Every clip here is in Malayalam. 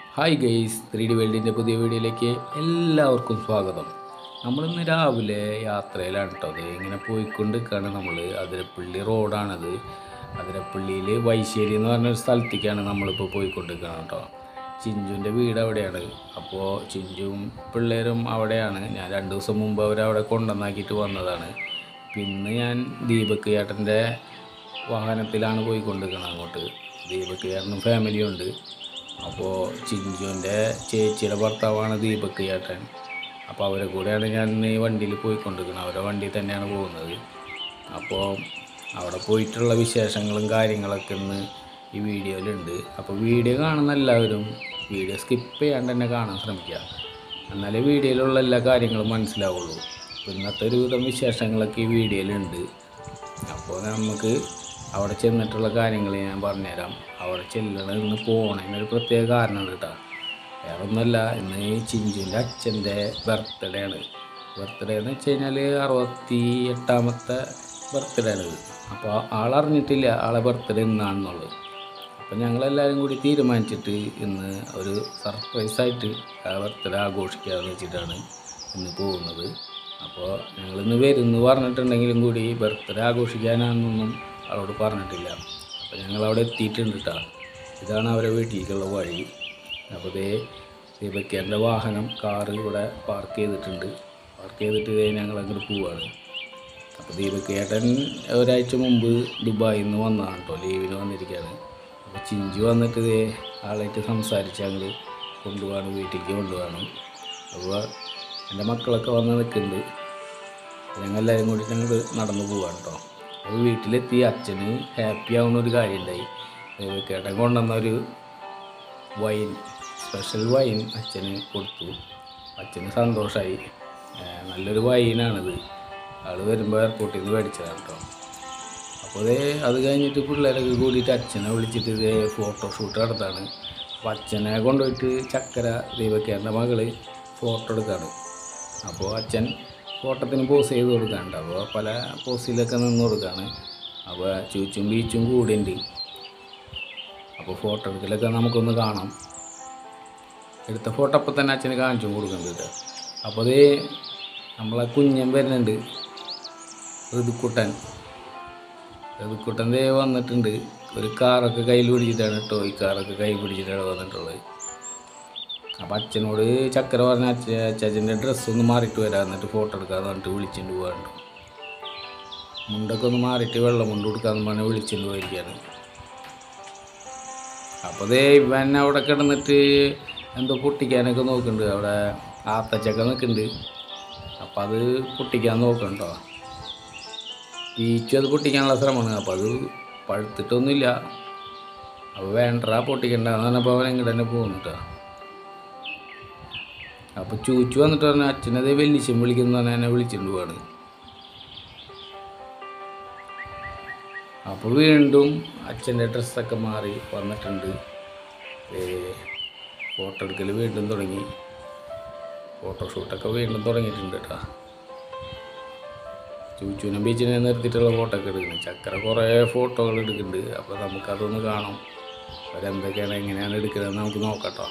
ഹായ് ഗെയ്സ് ത്രീ ഡി വേൾഡിൻ്റെ പുതിയ വീഡിയോയിലേക്ക് എല്ലാവർക്കും സ്വാഗതം നമ്മളിന്ന് രാവിലെ യാത്രയിലാണ് കേട്ടോ അത് ഇങ്ങനെ പോയിക്കൊണ്ടിരിക്കുകയാണ് നമ്മൾ അതിരപ്പള്ളി റോഡാണത് അതിരപ്പള്ളിയിൽ വൈശ്ശേരി എന്ന് പറഞ്ഞൊരു സ്ഥലത്തേക്കാണ് നമ്മളിപ്പോൾ പോയിക്കൊണ്ടിരിക്കുന്നത് കേട്ടോ ചിഞ്ചുവിൻ്റെ വീട് അവിടെയാണ് അപ്പോൾ ചിഞ്ചുവും പിള്ളേരും അവിടെയാണ് ഞാൻ രണ്ട് ദിവസം മുമ്പ് അവരെ അവിടെ കൊണ്ടുവന്നാക്കിയിട്ട് വന്നതാണ് പിന്നെ ഞാൻ ദീപക് ചേട്ടൻ്റെ വാഹനത്തിലാണ് പോയിക്കൊണ്ടിരിക്കുന്നത് അങ്ങോട്ട് ദീപക് ചേട്ടനും ഫാമിലിയും ഉണ്ട് അപ്പോൾ ചിഞ്ചുവിൻ്റെ ചേച്ചിയുടെ ഭർത്താവാണ് ദീപക് ചേട്ടൻ അപ്പോൾ അവരെ കൂടെയാണ് ഞാൻ ഈ വണ്ടിയിൽ പോയിക്കൊണ്ടിരിക്കുന്നത് അവരുടെ വണ്ടിയിൽ തന്നെയാണ് പോകുന്നത് അപ്പോൾ അവിടെ പോയിട്ടുള്ള വിശേഷങ്ങളും കാര്യങ്ങളൊക്കെ ഇന്ന് ഈ വീഡിയോയിലുണ്ട് അപ്പോൾ വീഡിയോ കാണുന്ന എല്ലാവരും വീഡിയോ സ്കിപ്പ് ചെയ്യാണ്ട് തന്നെ കാണാൻ ശ്രമിക്കുക എന്നാലേ വീഡിയോയിലുള്ള എല്ലാ കാര്യങ്ങളും മനസ്സിലാവുള്ളൂ അപ്പോൾ ഇന്നത്തെ ഒരുവിധം വിശേഷങ്ങളൊക്കെ ഈ വീഡിയോയിലുണ്ട് അപ്പോൾ നമുക്ക് അവിടെ ചെന്നിട്ടുള്ള കാര്യങ്ങൾ ഞാൻ പറഞ്ഞുതരാം അവിടെ ചെല്ലണം ഇന്ന് പോകണതിനൊരു പ്രത്യേക കാരണമുണ്ട് കേട്ടോ വേറെ ഒന്നുമല്ല ഇന്ന് ഈ ചിഞ്ചുവിൻ്റെ അച്ഛൻ്റെ ബർത്ത്ഡേ ആണ് ബർത്ത്ഡേ എന്ന് വെച്ച് കഴിഞ്ഞാൽ അറുപത്തി എട്ടാമത്തെ ബർത്ത്ഡേ ആണിത് അപ്പോൾ ആളറിഞ്ഞിട്ടില്ല ആളെ ബർത്ത്ഡേ ഇന്നാണെന്നുള്ളത് അപ്പോൾ ഞങ്ങളെല്ലാവരും കൂടി തീരുമാനിച്ചിട്ട് ഇന്ന് ഒരു സർപ്രൈസായിട്ട് ആ ബർത്ത്ഡേ ആഘോഷിക്കാമെന്ന് വെച്ചിട്ടാണ് ഇന്ന് പോകുന്നത് അപ്പോൾ ഞങ്ങളിന്ന് വരുമെന്ന് പറഞ്ഞിട്ടുണ്ടെങ്കിലും കൂടി ബർത്ത്ഡേ ആഘോഷിക്കാനാണെന്നൊന്നും അവളോട് പറഞ്ഞിട്ടില്ല അപ്പോൾ ഞങ്ങളവിടെ എത്തിയിട്ടുണ്ട് കേട്ടോ ഇതാണ് അവരെ വീട്ടിലേക്കുള്ള വഴി അപ്പോൾ ദേ ദീപക്കേൻ്റെ വാഹനം കാറ് ഇവിടെ പാർക്ക് ചെയ്തിട്ടുണ്ട് പാർക്ക് ചെയ്തിട്ട് ദേ ഞങ്ങൾ അങ്ങോട്ട് പോവാണ് അപ്പോൾ ദീപക്കേട്ടൻ ഒരാഴ്ച മുമ്പ് ദുബായിൽ നിന്ന് വന്നതാണ് കേട്ടോ ലീവിന് വന്നിരിക്കുകയാണ് അപ്പോൾ ചിഞ്ചു വന്നിട്ട് ദേ ആളായിട്ട് സംസാരിച്ച് ഞങ്ങൾ കൊണ്ടുപോവാണ് വീട്ടിലേക്ക് കൊണ്ടുപോവാണ് അപ്പോൾ എൻ്റെ മക്കളൊക്കെ വന്ന് നിൽക്കുന്നുണ്ട് ഞങ്ങളെല്ലാവരും കൂടി ഞങ്ങൾ നടന്നു പോവാണ് കേട്ടോ അപ്പോൾ വീട്ടിലെത്തി അച്ഛന് ഹാപ്പി ആവുന്ന ഒരു കാര്യം ഉണ്ടായി കേട്ടൻ കൊണ്ടുവന്ന ഒരു വൈൻ സ്പെഷ്യൽ വൈൻ അച്ഛന് കൊടുത്തു അച്ഛന് സന്തോഷമായി നല്ലൊരു വൈനാണിത് ആൾ വരുമ്പോൾ എയർപോർട്ടിൽ നിന്ന് മേടിച്ചതാണ് കേട്ടോ അപ്പോൾ അതേ അത് കഴിഞ്ഞിട്ട് പിള്ളേരൊക്കെ കൂടിയിട്ട് അച്ഛനെ വിളിച്ചിട്ട് ഇതേ ഫോട്ടോഷൂട്ട് നടത്താണ് അപ്പോൾ അച്ഛനെ കൊണ്ടുപോയിട്ട് ചക്കര ദൈവക്കേരൻ്റെ മകള് ഫോട്ടോ എടുക്കാണ് അപ്പോൾ അച്ഛൻ ഫോട്ടത്തിന് പോസ് ചെയ്ത് കൊടുക്കാനുണ്ട് അപ്പോൾ പല പോസിലൊക്കെ നിന്ന് കൊടുക്കാണ് അപ്പോൾ ചൂച്ചും ബീച്ചും കൂടെ ഉണ്ട് അപ്പോൾ ഫോട്ടോ എടുക്കലൊക്കെ നമുക്കൊന്ന് കാണാം എടുത്ത ഫോട്ടോ അപ്പം തന്നെ അച്ഛന് കാണിച്ചും കൊടുക്കുന്നുണ്ട് കേട്ടോ അപ്പോൾ അതേ നമ്മളെ കുഞ്ഞൻ വരുന്നുണ്ട് ഋതുക്കുട്ടൻ ഋതുക്കുട്ടൻ ദേ വന്നിട്ടുണ്ട് ഒരു കാറൊക്കെ കയ്യിൽ പിടിച്ചിട്ടാണ് ടോയ് കാറൊക്കെ കയ്യിൽ പിടിച്ചിട്ടാണ് വന്നിട്ടുള്ളത് അപ്പം അച്ഛനോട് ചക്കര പറഞ്ഞ അച്ഛ അച്ഛൻ്റെ ഡ്രസ്സ് ഒന്ന് മാറിയിട്ട് വരാം എന്നിട്ട് ഫോട്ടോ എടുക്കാന്ന് പറഞ്ഞിട്ട് വിളിച്ചിട്ട് പോകാനുണ്ട് മുണ്ടൊക്കെ ഒന്ന് മാറിയിട്ട് വെള്ളം മുണ്ട് കൊടുക്കാന്ന് പറഞ്ഞ് വിളിച്ചിട്ട് പോയിരിക്കുകയാണ് അപ്പോൾ ദേ ഇവൻ അവിടെ കിടന്നിട്ട് എന്തോ പൊട്ടിക്കാനൊക്കെ നോക്കുന്നുണ്ട് അവിടെ ആത്തച്ചൊക്കെ നിൽക്കുന്നുണ്ട് അപ്പം അത് പൊട്ടിക്കാൻ നോക്കണ്ടോ പീച്ചു അത് പൊട്ടിക്കാനുള്ള ശ്രമമാണ് അപ്പോൾ അത് പഴുത്തിട്ടൊന്നുമില്ല അപ്പോൾ വേണ്ട പൊട്ടിക്കണ്ടെന്ന് പറഞ്ഞപ്പോൾ അവൻ എങ്ങോട്ട് തന്നെ പോകുന്നു കേട്ടോ അപ്പോൾ ചൂച്ചു വന്നിട്ട് പറഞ്ഞു അച്ഛനത് വെല്ലിച്ചൻ വിളിക്കുന്നു പറഞ്ഞാൽ എന്നെ വിളിച്ചിട്ട് പോവാണ് അപ്പോൾ വീണ്ടും അച്ഛൻ്റെ ഡ്രസ്സൊക്കെ മാറി വന്നിട്ടുണ്ട് ഫോട്ടോ എടുക്കൽ വീണ്ടും തുടങ്ങി ഫോട്ടോഷൂട്ടൊക്കെ വീണ്ടും തുടങ്ങിയിട്ടുണ്ട് കേട്ടോ ചൂച്ചൂനും ബീച്ചിനെ നിർത്തിയിട്ടുള്ള ഫോട്ടോ ഒക്കെ എടുക്കുന്നത് ചക്കര കുറേ ഫോട്ടോകൾ എടുക്കുന്നുണ്ട് അപ്പോൾ നമുക്കതൊന്ന് കാണാം അവരെന്തൊക്കെയാണ് എങ്ങനെയാണ് എടുക്കുന്നതെന്ന് നമുക്ക് നോക്കട്ടോ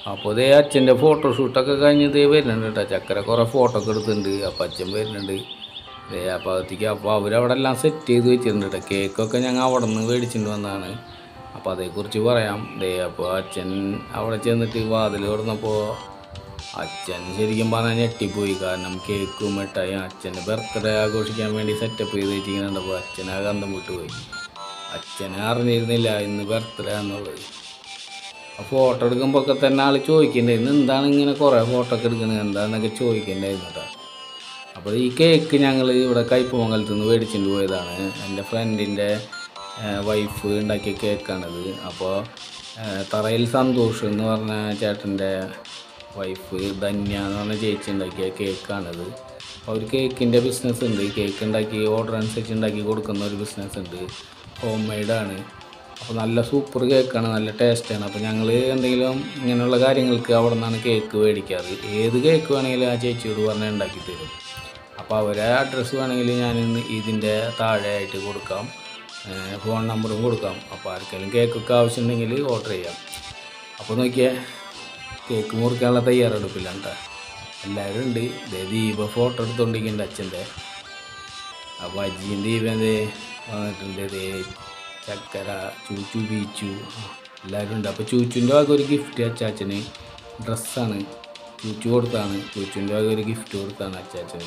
അപ്പോൾ ഇതേ അച്ഛൻ്റെ ഫോട്ടോഷൂട്ടൊക്കെ കഴിഞ്ഞ് ഇതേ വരുന്നുണ്ട് കേട്ടോ ചക്കര കുറേ ഫോട്ടോ ഒക്കെ എടുത്തിട്ടുണ്ട് അപ്പോൾ അച്ഛൻ വരുന്നുണ്ട് ദേ ആ ഭാഗത്തേക്ക് അപ്പോൾ അവരവിടെ എല്ലാം സെറ്റ് ചെയ്ത് വെച്ചിട്ടുണ്ട് കേട്ടോ കേക്കൊക്കെ ഞങ്ങൾ അവിടെ നിന്ന് മേടിച്ചിട്ട് വന്നതാണ് അപ്പോൾ അതേക്കുറിച്ച് പറയാം ദേ അപ്പോൾ അച്ഛൻ അവിടെ ചെന്നിട്ട് വാതിൽ തുറന്നപ്പോൾ അച്ഛൻ ശരിക്കും പറഞ്ഞാൽ ഞെട്ടിപ്പോയി കാരണം കേക്കും മിഠായി അച്ഛൻ്റെ ബർത്ത്ഡേ ആഘോഷിക്കാൻ വേണ്ടി സെറ്റപ്പ് ചെയ്ത് വെച്ചിരിക്കുന്നുണ്ടപ്പോൾ അച്ഛൻ ആ കന്തം വിട്ടുപോയി അച്ഛനെ അറിഞ്ഞിരുന്നില്ല ഇന്ന് ബർത്ത്ഡേ എന്നുള്ളത് ആ ഫോട്ടോ എടുക്കുമ്പോൾ ഒക്കെ തന്നെ ആൾ ചോദിക്കണ്ടായിരുന്നു എന്താണ് ഇങ്ങനെ കുറേ ഫോട്ടോ ഒക്കെ എടുക്കുന്നത് എന്താണെന്നൊക്കെ ചോദിക്കണ്ടായിരുന്നു കേട്ടോ അപ്പോൾ ഈ കേക്ക് ഞങ്ങൾ ഇവിടെ കയ്പമംഗലത്ത് നിന്ന് മേടിച്ചിട്ട് പോയതാണ് എൻ്റെ ഫ്രണ്ടിൻ്റെ വൈഫ് ഉണ്ടാക്കിയ കേക്കാണിത് അപ്പോൾ തറയിൽ സന്തോഷ് എന്ന് പറഞ്ഞ ചേട്ടൻ്റെ വൈഫ് ധന്യ എന്ന് പറഞ്ഞ ചേച്ചി ഉണ്ടാക്കിയ കേക്കാണിത് അപ്പോൾ ഒരു കേക്കിൻ്റെ ബിസിനസ് ഉണ്ട് കേക്ക് ഉണ്ടാക്കി ഓർഡർ അനുസരിച്ച് ഉണ്ടാക്കി കൊടുക്കുന്ന ഒരു ബിസിനസ് ഉണ്ട് ഹോം മെയ്ഡാണ് അപ്പോൾ നല്ല സൂപ്പർ കേക്കാണ് നല്ല ടേസ്റ്റാണ് അപ്പോൾ ഞങ്ങൾ എന്തെങ്കിലും ഇങ്ങനെയുള്ള കാര്യങ്ങൾക്ക് അവിടെ നിന്നാണ് കേക്ക് മേടിക്കാറ് ഏത് കേക്ക് വേണമെങ്കിലും ആ ചേച്ചിയോട് പറഞ്ഞാൽ ഉണ്ടാക്കി തരും അപ്പോൾ അവരെ അഡ്രസ്സ് വേണമെങ്കിൽ ഞാൻ ഇന്ന് ഇതിൻ്റെ താഴെ ആയിട്ട് കൊടുക്കാം ഏഹ് ഫോൺ നമ്പറും കൊടുക്കാം അപ്പോൾ ആർക്കെങ്കിലും കേക്കൊക്കെ ആവശ്യമുണ്ടെങ്കിൽ ഓർഡർ ചെയ്യാം അപ്പോൾ നോക്കിയേ കേക്ക് മുറിക്കാനുള്ള തയ്യാറെടുപ്പില്ല കേട്ടോ എല്ലാവരും ഉണ്ട് ദേ ദീപ ഫോട്ടോ എടുത്തുകൊണ്ടിരിക്കുന്നുണ്ട് അച്ഛൻ്റെ അപ്പോൾ അജിയും ദീപൻ ദേ വന്നിട്ടുണ്ട് ദേ ചക്കര ചൂച്ചു ബീച്ചു എല്ലാവരും ഉണ്ട് അപ്പോൾ ചൂച്ചുൻ്റെ വക ഒരു ഗിഫ്റ്റ് അച്ചാച്ചന് ഡ്രസ്സാണ് ചൂച്ചു കൊടുത്താണ് ചൂച്ചുൻ്റെ വക ഒരു ഗിഫ്റ്റ് കൊടുത്താണ് അച്ചാച്ചന്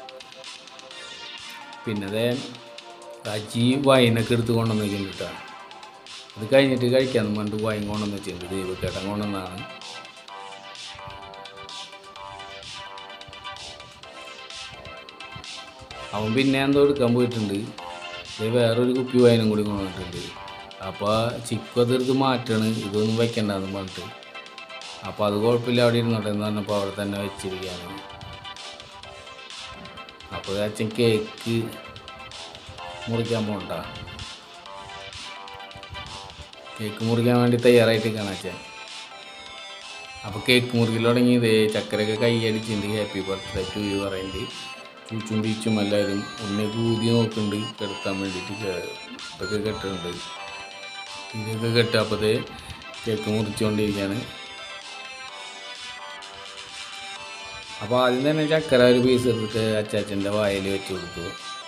പിന്നെ അതേ അജി വൈനൊക്കെ എടുത്ത് കൊണ്ടുവന്ന് വെച്ചിട്ടുണ്ട് കേട്ടോ അത് കഴിഞ്ഞിട്ട് കഴിക്കാമെന്ന് പറഞ്ഞിട്ട് വൈൻ കൊണ്ടുവന്ന് വെച്ചിട്ടുണ്ട് ദൈവക്കേട്ടൻ കൊണ്ടുവന്നതാണ് അവൻ പിന്നെ എന്തോ എടുക്കാൻ പോയിട്ടുണ്ട് ഇത് വേറൊരു കുപ്പി വൈനും കൂടി കൊണ്ടുവന്നിട്ടുണ്ട് അപ്പോൾ ചിക്കു അതെടുത്ത് മാറ്റണം ഇതൊന്നും വെക്കണ്ടെന്ന് പറഞ്ഞിട്ട് അപ്പോൾ അത് കുഴപ്പമില്ല അവിടെ ഇരുന്നോട്ടെ എന്ന് പറഞ്ഞപ്പോൾ അവിടെ തന്നെ വെച്ചിരിക്കുകയാണ് അപ്പോൾ അച്ഛൻ കേക്ക് മുറിക്കാൻ പോകണ്ട കേക്ക് മുറിക്കാൻ വേണ്ടി തയ്യാറായിട്ട് കാണാം അച്ഛൻ അപ്പോൾ കേക്ക് മുറിക്കൽ തുടങ്ങി ഇതേ ചക്കരയൊക്കെ കൈയടിച്ചിട്ടുണ്ട് ഹാപ്പി ബർത്ത്ഡേ ടു യു പറയുന്നുണ്ട് ചൂച്ചും ബീച്ചും എല്ലാവരും ഉണ്ണി കൂതി നോക്കുന്നുണ്ട് കെടുത്താൻ വേണ്ടിയിട്ട് കേ- ഇതൊക്കെ കെട്ടുന്നുണ്ട് ഇതൊക്കെ കെട്ടുക അപ്പോൾ ദേ കേക്ക് മുറിച്ചുകൊണ്ടിരിക്കുകയാണ് അപ്പോൾ ആദ്യം തന്നെ ചക്കര ഒരു പീസ് എടുത്തിട്ട് അച്ചാച്ചൻ്റെ വായിൽ വെച്ച് കൊടുത്തു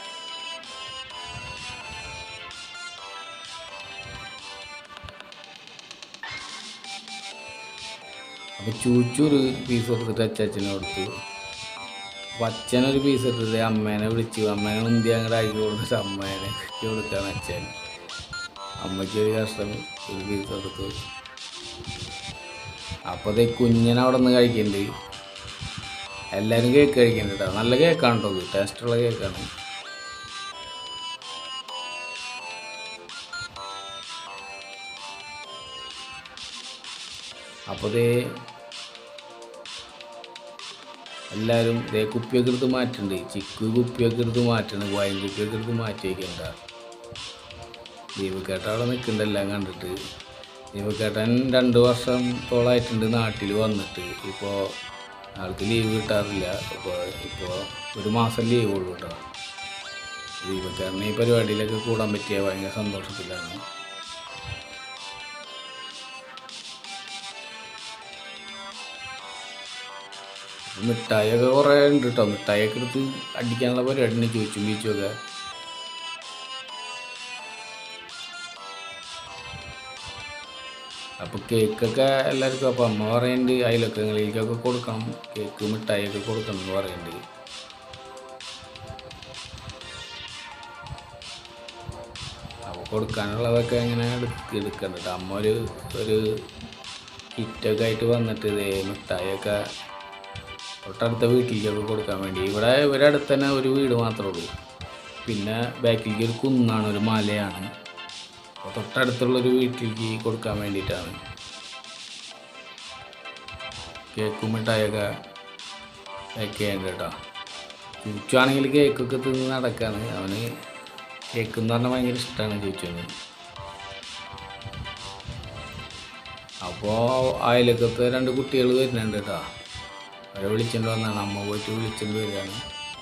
അപ്പോൾ ചൂച്ചൊരു പീസ് എടുത്തിട്ട് അച്ചാച്ചന് കൊടുത്തു അപ്പോൾ അച്ഛനൊരു പീസ് എടുത്തിട്ട് അമ്മേനെ വിളിച്ചു അമ്മേനെ മുന്തി അങ്ങോട്ട് ആക്കി കൊടുത്തിട്ട് അമ്മേനെ വെച്ച് കൊടുക്കുകയാണ് അച്ഛൻ അമ്മയ്ക്ക് ഒരു കഷ്ടം ഒരു പീസ് എടുത്തു അപ്പോൾ അതേ കുഞ്ഞിനെ അവിടെ നിന്ന് കഴിക്കുന്നുണ്ട് എല്ലാവരും കേക്ക് കഴിക്കുന്നുണ്ട് കേട്ടോ നല്ല കേക്കാണ് കേട്ടോ ഇത് ടേസ്റ്റുള്ള കേക്കാണ് അപ്പോൾ ദേ എല്ലാവരും ദേ കുപ്പിയൊക്കെ എടുത്ത് മാറ്റുന്നുണ്ട് ചിക്കു കുപ്പിയൊക്കെ എടുത്ത് മാറ്റുന്നുണ്ട് വൈൻ കുപ്പിയൊക്കെ എടുത്ത് മാറ്റി വയ്ക്കണ്ട ദീപക്കേട്ട അവിടെ നിൽക്കുന്നുണ്ട് എല്ലാം കണ്ടിട്ട് ദീപക്കേട്ടൻ രണ്ട് വർഷത്തോളായിട്ടുണ്ട് നാട്ടിൽ വന്നിട്ട് ഇപ്പോൾ ആൾക്ക് ലീവ് കിട്ടാറില്ല ഇപ്പോൾ ഇപ്പോൾ ഒരു മാസം ലീവ് ഉള്ളൂ കേട്ടോ ദീപക്കേട്ടന് ഈ പരിപാടിയിലൊക്കെ കൂടാൻ പറ്റിയ ഭയങ്കര സന്തോഷത്തിലാണ് മിഠായിയൊക്കെ കുറേ ഉണ്ട് കേട്ടോ മിഠായിയൊക്കെ എടുത്ത് അടിക്കാനുള്ള പരിപാടിനെ ചോദിച്ചും ബീച്ചുമൊക്കെ അപ്പോൾ കേക്കൊക്കെ എല്ലാവർക്കും അപ്പോൾ അമ്മ പറയുന്നുണ്ട് അയലൊക്കങ്ങളിലേക്കൊക്കെ കൊടുക്കണം കേക്ക് മിഠായിയൊക്കെ കൊടുക്കണം എന്ന് പറയുന്നുണ്ട് അപ്പോൾ കൊടുക്കാനുള്ളതൊക്കെ ഇങ്ങനെ എടുക്ക എടുക്കണ്ട കേട്ടോ അമ്മ ഒരു ഒരു കിറ്റൊക്കെ ആയിട്ട് വന്നിട്ട് ഇതേ മിഠായിയൊക്കെ തൊട്ടടുത്ത വീട്ടിലേക്കൊക്കെ കൊടുക്കാൻ വേണ്ടി ഇവിടെ ഇവിടെ അടുത്ത് തന്നെ ഒരു വീട് മാത്രമേ ഉള്ളൂ പിന്നെ ബാക്കിലേക്ക് ഒരു കുന്നാണ് ഒരു മലയാണ് അപ്പോൾ തൊട്ടടുത്തുള്ളൊരു വീട്ടിലേക്ക് കൊടുക്കാൻ വേണ്ടിയിട്ടാണ് കേക്കും മിഠായിയൊക്കെ പാക്ക് ചെയ്യേണ്ടത് കേട്ടോ ചൂച്ചാണെങ്കിൽ കേക്കൊക്കെ തിന്ന് നടക്കാണ് അവന് കേക്ക് എന്ന് പറഞ്ഞാൽ ഭയങ്കര ഇഷ്ടമാണ് ചൂച്ചുവിന് അപ്പോൾ അയലക്കത്തെ രണ്ട് കുട്ടികൾ വരുന്നുണ്ട് കേട്ടോ അവരെ വിളിച്ചിട്ട് വന്നാണ് അമ്മ പോയിട്ട് വിളിച്ചിട്ട് വരികയാണ്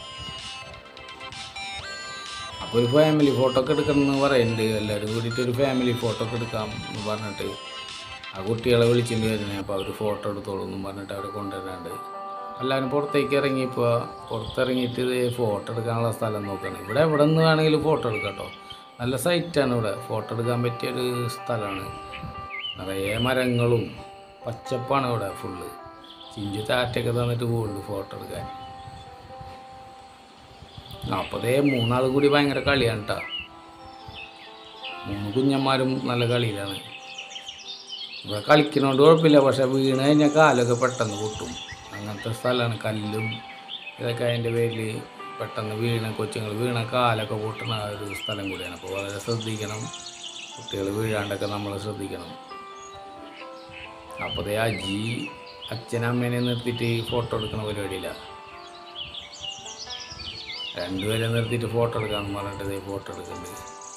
അപ്പോൾ ഒരു ഫാമിലി ഫോട്ടോ ഒക്കെ എടുക്കണം എന്ന് പറയുന്നുണ്ട് എല്ലാവരും കൂടിയിട്ട് ഒരു ഫാമിലി ഫോട്ടോ ഒക്കെ എടുക്കാം എന്ന് പറഞ്ഞിട്ട് ആ കുട്ടികളെ വിളിച്ചിട്ട് വരുന്നത് അപ്പോൾ അവർ ഫോട്ടോ എടുത്തോളൂ എന്നും പറഞ്ഞിട്ട് അവരെ കൊണ്ടുവരാണ്ട് എല്ലാവരും പുറത്തേക്ക് ഇറങ്ങിയപ്പോൾ പുറത്തിറങ്ങിയിട്ട് ഇത് ഫോട്ടോ എടുക്കാനുള്ള സ്ഥലം നോക്കണം ഇവിടെ എവിടെ നിന്ന് വേണമെങ്കിലും ഫോട്ടോ എടുക്കാം കേട്ടോ നല്ല സൈറ്റാണ് ഇവിടെ ഫോട്ടോ എടുക്കാൻ പറ്റിയൊരു സ്ഥലമാണ് നിറയെ മരങ്ങളും പച്ചപ്പാണ് ഇവിടെ ഫുള്ള് ചിഞ്ചു താറ്റൊക്കെ തന്നിട്ട് പോകുന്നുണ്ട് ഫോട്ടോ എടുക്കാൻ അപ്പോൾ അതേ മൂന്നാൾ കൂടി ഭയങ്കര കളിയാണ് കേട്ടോ മൂന്ന് കുഞ്ഞന്മാരും നല്ല കളിയിലാണ് ഇവിടെ കളിക്കുന്നതുകൊണ്ട് കുഴപ്പമില്ല പക്ഷെ വീണ് കഴിഞ്ഞാൽ കാലൊക്കെ പെട്ടെന്ന് പൊട്ടും അങ്ങനത്തെ സ്ഥലമാണ് കല്ലും ഇതൊക്കെ അതിൻ്റെ പേരിൽ പെട്ടെന്ന് വീണ കൊച്ചുങ്ങൾ വീണ കാലൊക്കെ പൊട്ടുന്ന ആ ഒരു സ്ഥലം കൂടിയാണ് അപ്പോൾ വളരെ ശ്രദ്ധിക്കണം കുട്ടികൾ വീഴാണ്ടൊക്കെ നമ്മൾ ശ്രദ്ധിക്കണം അപ്പോൾ ദേ അജി അച്ഛനമ്മേനെ നിർത്തിയിട്ട് ഫോട്ടോ എടുക്കുന്ന പരിപാടിയില്ല രണ്ടുപേരെ നിർത്തിയിട്ട് ഫോട്ടോ എടുക്കാമെന്ന് പറഞ്ഞിട്ട് ദേ ഫോട്ടോ എടുക്കുന്നുണ്ട്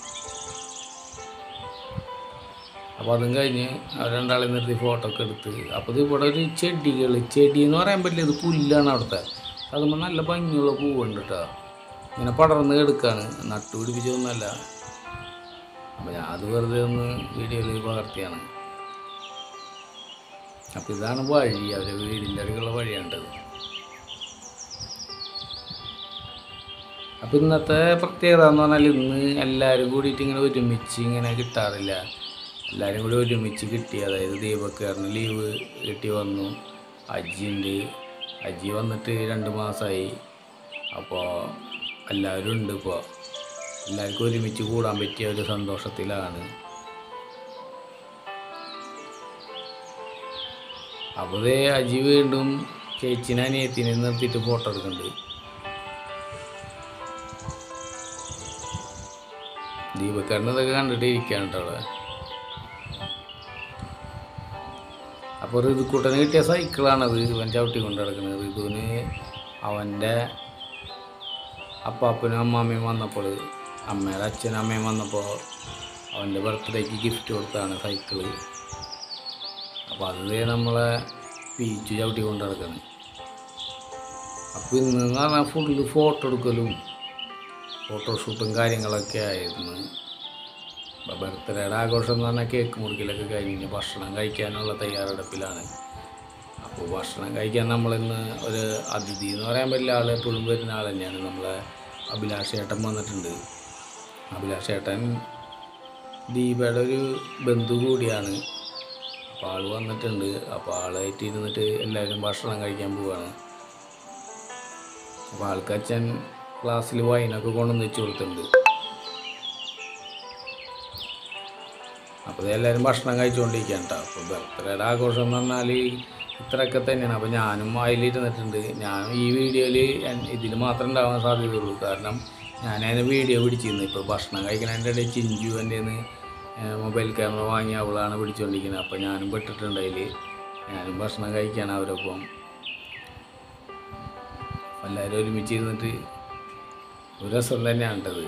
അപ്പോൾ അതും കഴിഞ്ഞ് അവർ രണ്ടാളെ നിർത്തി ഫോട്ടോ ഒക്കെ എടുത്ത് അപ്പോൾ ഇത് ഇവിടെ ഒരു ചെടികൾ ചെടി എന്ന് പറയാൻ പറ്റില്ല ഇത് പുല്ലാണ് അവിടുത്തെ അതുമ്പോൾ നല്ല ഭംഗിയുള്ള പൂവുണ്ട് കേട്ടോ ഇങ്ങനെ പടർന്ന് എടുക്കാണ് നട്ടു പിടിപ്പിച്ചതൊന്നുമല്ല അപ്പോൾ ഞാൻ അത് വെറുതെ ഒന്ന് വീഡിയോയിൽ പകർത്തിയാണ് അപ്പോൾ ഇതാണ് വഴി അവരെ വീടിൻ്റെ അടുക്കുള്ള വഴിയാണ്ടത് അപ്പോൾ ഇന്നത്തെ പ്രത്യേകത എന്ന് പറഞ്ഞാൽ ഇന്ന് എല്ലാവരും കൂടിയിട്ട് ഇങ്ങനെ ഒരുമിച്ച് ഇങ്ങനെ കിട്ടാറില്ല എല്ലാവരും കൂടി ഒരുമിച്ച് കിട്ടി അതായത് ദീപക്കാരന് ലീവ് കിട്ടി വന്നു അജിയുണ്ട് അജി വന്നിട്ട് രണ്ട് മാസമായി അപ്പോൾ എല്ലാവരും ഉണ്ട് ഇപ്പോൾ എല്ലാവർക്കും ഒരുമിച്ച് കൂടാൻ പറ്റിയ ഒരു സന്തോഷത്തിലാണ് അപ്പോൾ ദേ അജി വീണ്ടും ചേച്ചിനെ അനിയത്തിനെ നിർത്തിയിട്ട് ഫോട്ടോ എടുക്കുന്നുണ്ട് ദീപക്കാരൻ ഇതൊക്കെ കണ്ടിട്ട് ഇരിക്കുകയാണ് കേട്ടോ അവിടെ അപ്പോൾ ഋതുക്കൂട്ടന് കിട്ടിയ സൈക്കിളാണത് ഇവൻ ചവിട്ടി കൊണ്ട് നടക്കുന്നത് ഋതുവിന് അവൻ്റെ അപ്പാപ്പനും അമ്മാമ്മയും വന്നപ്പോൾ അമ്മയുടെ അച്ഛനും അമ്മയും വന്നപ്പോൾ അവൻ്റെ ബർത്ത്ഡേക്ക് ഗിഫ്റ്റ് കൊടുത്താണ് സൈക്കിള് അപ്പോൾ അത് ദേ നമ്മളെ പീച്ച് ചവിട്ടി കൊണ്ട് നടക്കുന്നത് അപ്പോൾ ഇന്ന് എന്ന് പറഞ്ഞാൽ ഫുള്ള് ഫോട്ടോ എടുക്കലും ഫോട്ടോഷൂട്ടും കാര്യങ്ങളൊക്കെ ആയിരുന്നു ബർത്ത്ഡേയുടെ ആഘോഷം എന്ന് പറഞ്ഞാൽ കേക്ക് മുറിക്കലൊക്കെ കഴിഞ്ഞ് ഭക്ഷണം കഴിക്കാനുള്ള തയ്യാറെടുപ്പിലാണ് അപ്പോൾ ഭക്ഷണം കഴിക്കാൻ നമ്മളിന്ന് ഒരു അതിഥി എന്ന് പറയാൻ പറ്റില്ല ആൾ എപ്പോഴും വരുന്ന ആൾ തന്നെയാണ് നമ്മളെ അഭിലാഷ് ഏട്ടൻ വന്നിട്ടുണ്ട് അഭിലാഷ് ഏട്ടൻ ദീപയുടെ ഒരു ബന്ധു കൂടിയാണ് അപ്പോൾ ആൾ വന്നിട്ടുണ്ട് അപ്പോൾ ആളായിട്ട് ഇരുന്നിട്ട് എല്ലാവരും ഭക്ഷണം കഴിക്കാൻ പോവുകയാണ് അപ്പോൾ ആൾക്ക് അച്ഛൻ ക്ലാസ്സിൽ വൈനൊക്കെ കൊണ്ടുവന്ന് വെച്ച് കൊടുത്തിട്ടുണ്ട് അപ്പോൾ എല്ലാവരും ഭക്ഷണം കഴിച്ചുകൊണ്ടിരിക്കുകയാണ് കേട്ടോ അപ്പോൾ ബർത്ത്ഡേയുടെ ആഘോഷം എന്ന് പറഞ്ഞാൽ ഇത്രയൊക്കെ തന്നെയാണ് അപ്പോൾ ഞാനും അതിലിരുന്നിട്ടുണ്ട് ഞാൻ ഈ വീഡിയോയിൽ ഇതിൽ മാത്രമേ ഉണ്ടാവാൻ സാധ്യതയുള്ളൂ കാരണം ഞാൻ അതിന് വീഡിയോ പിടിച്ചിരുന്നു ഇപ്പോൾ ഭക്ഷണം കഴിക്കുന്നതിൻ്റെ ഇടയിൽ ചിഞ്ചു എൻ്റെ മൊബൈൽ ക്യാമറ വാങ്ങി അവളാണ് പിടിച്ചുകൊണ്ടിരിക്കുന്നത് അപ്പോൾ ഞാനും പെട്ടിട്ടുണ്ട് അതിൽ ഞാനും ഭക്ഷണം കഴിക്കുകയാണ് അവരൊപ്പം എല്ലാവരും ഒരുമിച്ച് ഇരുന്നിട്ട് ഒരു രസം തന്നെയാണ് കേട്ടത്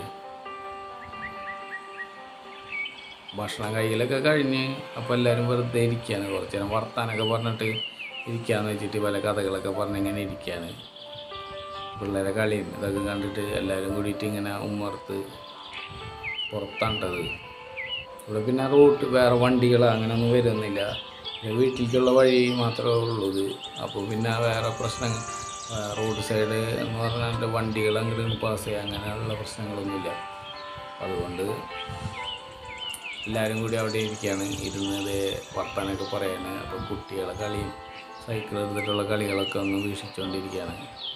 ഭക്ഷണം കഴിക്കലൊക്കെ കഴിഞ്ഞ് അപ്പോൾ എല്ലാവരും വെറുതെ ഇരിക്കുകയാണ് കുറച്ച് നേരം വർത്താനൊക്കെ പറഞ്ഞിട്ട് ഇരിക്കാന്ന് വെച്ചിട്ട് പല കഥകളൊക്കെ പറഞ്ഞ് ഇങ്ങനെ ഇരിക്കുകയാണ് പിള്ളേരെ കളിയും ഇതൊക്കെ കണ്ടിട്ട് എല്ലാവരും കൂടിയിട്ട് ഇങ്ങനെ ഉമ്മർത്ത് പുറത്താണ്ടത് ഇവിടെ പിന്നെ റൂട്ട് വേറെ വണ്ടികൾ അങ്ങനെയൊന്നും വരുന്നില്ല പിന്നെ വീട്ടിലേക്കുള്ള വഴി മാത്രമേ ഉള്ളൂ ഇത് അപ്പോൾ പിന്നെ വേറെ പ്രശ്നങ്ങൾ റോഡ് സൈഡ് എന്ന് പറഞ്ഞാൽ വണ്ടികൾ അങ്ങോട്ട് പാസ് ചെയ്യുക അങ്ങനെയുള്ള പ്രശ്നങ്ങളൊന്നുമില്ല അതുകൊണ്ട് എല്ലാവരും കൂടി അവിടെ ഇരിക്കുകയാണ് ഇരുന്നത് വർത്താനൊക്കെ പറയാണ് അപ്പോൾ കുട്ടികളെ കളിയും സൈക്കിൾ എടുത്തിട്ടുള്ള കളികളൊക്കെ ഒന്ന് വീക്ഷിച്ചുകൊണ്ടിരിക്കുകയാണ്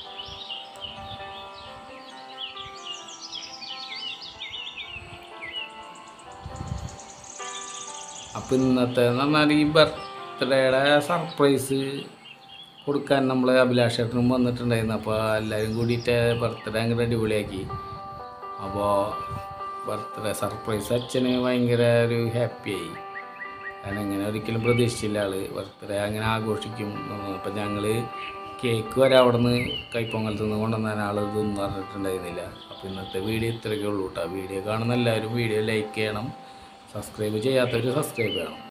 അപ്പം ഇന്നത്തെ എന്ന് പറഞ്ഞാൽ ഈ ബർത്ത്ഡേയുടെ സർപ്രൈസ് കൊടുക്കാൻ നമ്മൾ അഭിലാഷേട്ടനും വന്നിട്ടുണ്ടായിരുന്നു അപ്പോൾ എല്ലാവരും കൂടിയിട്ട് ബർത്ത്ഡേ അങ്ങോട്ട് അടിപൊളിയാക്കി അപ്പോൾ ബർത്ത്ഡേ സർപ്രൈസ് അച്ഛന് ഭയങ്കര ഒരു ഹാപ്പിയായി കാരണം ഇങ്ങനെ ഒരിക്കലും പ്രതീക്ഷിച്ചില്ല ആള് ബർത്ത്ഡേ അങ്ങനെ ആഘോഷിക്കും അപ്പം ഞങ്ങൾ കേക്ക് വരെ അവിടെ നിന്ന് കൈപ്പൊങ്കലത്ത് നിന്ന് കൊണ്ടുവന്നാൽ ആൾ ഇതൊന്നും പറഞ്ഞിട്ടുണ്ടായിരുന്നില്ല അപ്പോൾ ഇന്നത്തെ വീഡിയോ ഇത്രയൊക്കെ ഉള്ളൂ കേട്ടോ വീഡിയോ കാണുന്ന എല്ലാവരും വീഡിയോ ലൈക്ക് ചെയ്യണം സബ്സ്ക്രൈബ് ചെയ്യാത്തവർ സബ്സ്ക്രൈബ് ചെയ്യണം